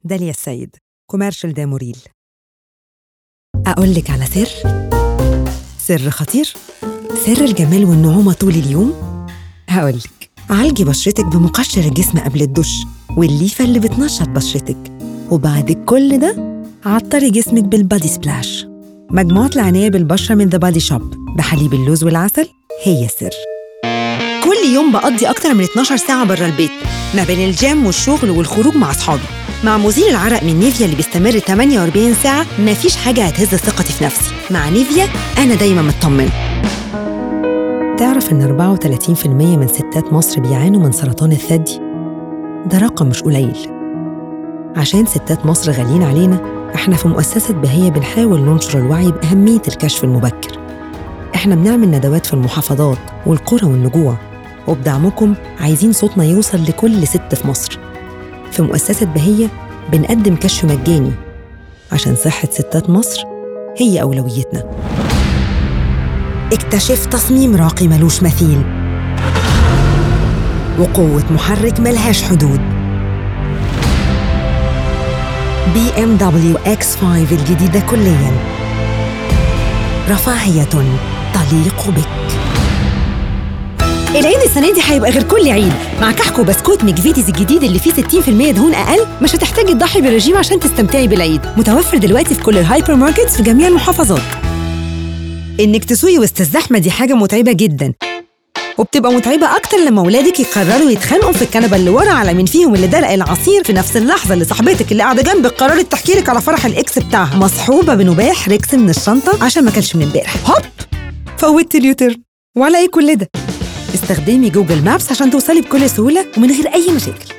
داليا السيد كوميرشال داموريل أقول لك على سر سر خطير سر الجمال والنعومة طول اليوم هقول لك عالجي بشرتك بمقشر الجسم قبل الدش والليفة اللي بتنشط بشرتك وبعد كل ده عطري جسمك بالبادي سبلاش مجموعة العناية بالبشرة من ذا بادي شوب بحليب اللوز والعسل هي السر كل يوم بقضي أكتر من 12 ساعة بره البيت ما بين الجيم والشغل والخروج مع أصحابي مع مزيل العرق من نيفيا اللي بيستمر 48 ساعة مفيش حاجة هتهز ثقتي في نفسي مع نيفيا أنا دايما مطمنة تعرف إن 34% من ستات مصر بيعانوا من سرطان الثدي؟ ده رقم مش قليل عشان ستات مصر غاليين علينا احنا في مؤسسة بهية بنحاول ننشر الوعي بأهمية الكشف المبكر احنا بنعمل ندوات في المحافظات والقرى والنجوع وبدعمكم عايزين صوتنا يوصل لكل ست في مصر في مؤسسة بهية بنقدم كشف مجاني عشان صحة ستات مصر هي أولويتنا اكتشف تصميم راقي ملوش مثيل وقوة محرك ملهاش حدود بي ام دبليو اكس 5 الجديدة كليا رفاهية تليق بك العيد السنة دي هيبقى غير كل عيد مع كحك وبسكوت ميكفيتيز الجديد اللي فيه 60% دهون أقل مش هتحتاجي تضحي بالرجيم عشان تستمتعي بالعيد متوفر دلوقتي في كل الهايبر ماركتس في جميع المحافظات إنك تسوقي وسط الزحمة دي حاجة متعبة جدا وبتبقى متعبة أكتر لما ولادك يقرروا يتخانقوا في الكنبة اللي ورا على مين فيهم اللي دلق العصير في نفس اللحظة اللي صاحبتك اللي قاعدة جنبك قررت تحكي لك على فرح الإكس بتاعها مصحوبة بنباح ريكس من الشنطة عشان ما كانش من امبارح هوب فوتت اليوتر وعلى إيه كل ده؟ استخدمي جوجل مابس عشان توصلي بكل سهولة ومن غير أي مشاكل